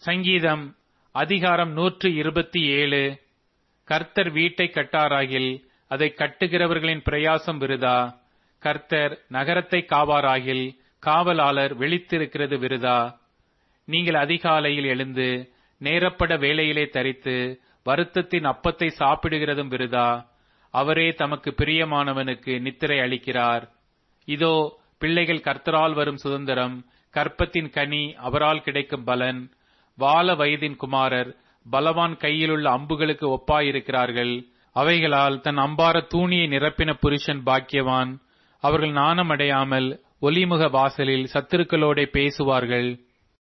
சங்கீதம் அதிகாரம் நூற்று இருபத்தி ஏழு கர்த்தர் வீட்டை கட்டாராகில் அதை கட்டுகிறவர்களின் பிரயாசம் விருதா கர்த்தர் நகரத்தை காவாராகில் காவலாளர் விழித்திருக்கிறது விருதா நீங்கள் அதிகாலையில் எழுந்து நேரப்பட வேலையிலே தரித்து வருத்தத்தின் அப்பத்தை சாப்பிடுகிறதும் விருதா அவரே தமக்கு பிரியமானவனுக்கு நித்திரை அளிக்கிறார் இதோ பிள்ளைகள் கர்த்தரால் வரும் சுதந்திரம் கற்பத்தின் கனி அவரால் கிடைக்கும் பலன் வால வயதின் குமாரர் பலவான் கையிலுள்ள அம்புகளுக்கு ஒப்பாயிருக்கிறார்கள் அவைகளால் தன் அம்பார தூணியை நிரப்பின புருஷன் பாக்கியவான் அவர்கள் நாணமடையாமல் ஒலிமுக வாசலில் சத்துருக்களோட பேசுவார்கள்